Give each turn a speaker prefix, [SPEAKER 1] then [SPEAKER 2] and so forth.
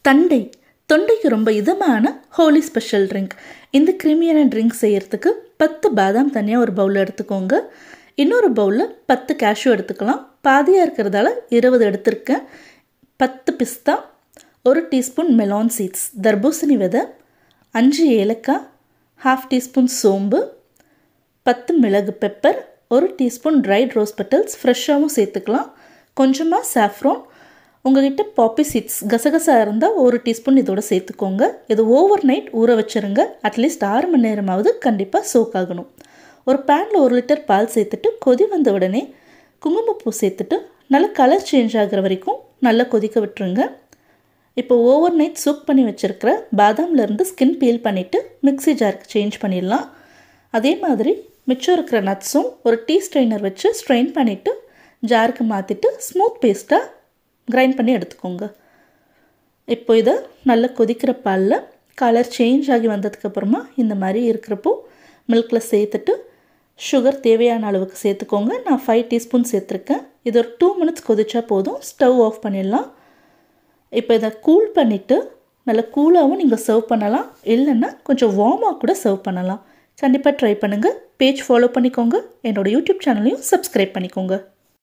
[SPEAKER 1] தண்டை தொண்டைக்கு ரொம்ப இதமான ஹோலி ஸ்பெஷல் ட்ரிங்க் இந்த கிருமியான ட்ரிங்க் செய்யறதுக்கு பத்து பாதாம் தனியாக ஒரு பவுலில் எடுத்துக்கோங்க இன்னொரு பவுலில் பத்து கேஷ்யூ எடுத்துக்கலாம் பாதியாக இருக்கிறதால இருபது எடுத்திருக்கேன் பத்து பிஸ்தா ஒரு டீஸ்பூன் மெலான் சீட்ஸ் தர்பூசணி விதை அஞ்சு ஏலக்காய் ஹாஃப் டீஸ்பூன் சோம்பு பத்து மிளகு பெப்பர் ஒரு டீஸ்பூன் ட்ரைட் ரோஸ் பெட்டல்ஸ் ஃப்ரெஷ்ஷாகவும் சேர்த்துக்கலாம் கொஞ்சமாக சாஃப்ரான் உங்ககிட்ட பாப்பி சீட்ஸ் கசகசா இருந்தால் ஒரு டீஸ்பூன் இதோட சேர்த்துக்கோங்க இது ஓவர் நைட் ஊற வச்சுருங்க அட்லீஸ்ட் ஆறு மணி நேரமாவது கண்டிப்பாக சோக் ஆகணும் ஒரு பேனில் ஒரு லிட்டர் பால் சேர்த்துட்டு கொதி வந்த உடனே குங்குமப்பூ சேர்த்துட்டு நல்லா கலர் சேஞ்ச் ஆகிற வரைக்கும் நல்லா கொதிக்க விட்டுருங்க இப்போ ஓவர் நைட் சூக் பண்ணி வச்சுருக்கிற பாதாம்லேருந்து ஸ்கின் பீல் பண்ணிவிட்டு மிக்ஸி ஜாருக்கு சேஞ்ச் பண்ணிடலாம் அதே மாதிரி மிச்சம் இருக்கிற நட்ஸும் ஒரு டீ ஸ்ட்ரெயினர் வச்சு ஸ்ட்ரெயின் பண்ணிவிட்டு ஜாருக்கு மாற்றிட்டு ஸ்மூத் பேஸ்ட்டாக கிரைண்ட் பண்ணி எடுத்துக்கோங்க இப்போ இதை நல்லா கொதிக்கிற பாலில் கலர் சேஞ்ச் ஆகி வந்ததுக்கப்புறமா இந்த மாதிரி இருக்கிறப்போ மில்கில் சேர்த்துட்டு சுகர் தேவையான அளவுக்கு சேர்த்துக்கோங்க நான் ஃபைவ் டீஸ்பூன் சேர்த்துருக்கேன் இது ஒரு டூ மினிட்ஸ் கொதிச்சா போதும் ஸ்டவ் ஆஃப் பண்ணிடலாம் இப்போ இதை கூல் பண்ணிவிட்டு நல்லா கூலாகவும் நீங்கள் சர்வ் பண்ணலாம் இல்லைன்னா கொஞ்சம் வார்மாக கூட சர்வ் பண்ணலாம் கண்டிப்பாக ட்ரை பண்ணுங்கள் பேஜ் ஃபாலோ பண்ணிக்கோங்க என்னோடய யூடியூப் சேனலையும் சப்ஸ்கிரைப் பண்ணிக்கோங்க